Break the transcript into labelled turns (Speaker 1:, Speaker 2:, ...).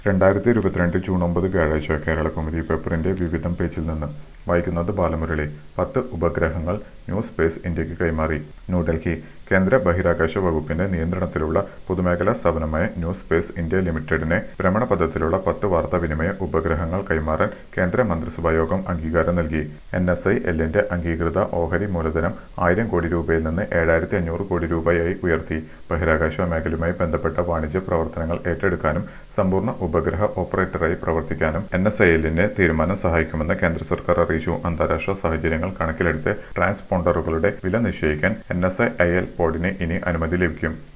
Speaker 1: രണ്ടായിരത്തി ഇരുപത്തിരണ്ട് ജൂൺ ഒമ്പത് വ്യാഴാഴ്ച കേരള കൗമുദി പേപ്പറിന്റെ വിവിധം പേജിൽ നിന്ന് വായിക്കുന്നത് ബാലമുരളി പത്ത് ഉപഗ്രഹങ്ങൾ ന്യൂ സ്പേസ് ഇന്ത്യക്ക് കൈമാറി ന്യൂഡൽഹി കേന്ദ്ര ബഹിരാകാശ വകുപ്പിന്റെ നിയന്ത്രണത്തിലുള്ള പൊതുമേഖലാ സ്ഥാപനമായ ന്യൂ സ്പേസ് ഇന്ത്യ ലിമിറ്റഡിനെ ഭ്രമണപഥത്തിലുള്ള പത്ത് വാർത്താവിനിമയ ഉപഗ്രഹങ്ങൾ കൈമാറാൻ കേന്ദ്ര മന്ത്രിസഭാ യോഗം അംഗീകാരം നൽകി എൻ എസ് ഐ എല്ലിന്റെ അംഗീകൃത ഓഹരി മൂലധനം ആയിരം കോടി രൂപയിൽ നിന്ന് ഏഴായിരത്തി അഞ്ഞൂറ് കോടി രൂപയായി ഉയർത്തി ബഹിരാകാശ മേഖലയുമായി ബന്ധപ്പെട്ട വാണിജ്യ പ്രവർത്തനങ്ങൾ ഏറ്റെടുക്കാനും സമ്പൂർണ്ണ ഉപഗ്രഹ ഓപ്പറേറ്ററായി പ്രവർത്തിക്കാനും എൻ എസ് ഐ എല്ലിന്റെ തീരുമാനം സഹായിക്കുമെന്ന് കേന്ദ്ര സർക്കാർ അറിയിച്ചു അന്താരാഷ്ട്ര സാഹചര്യങ്ങൾ കണക്കിലെടുത്ത് ട്രാൻസ്പോണ്ടറുകളുടെ വില നിശ്ചയിക്കാൻ എൻ എസ് ഐ എൽ ബോർഡിന് ഇനി അനുമതി ലഭിക്കും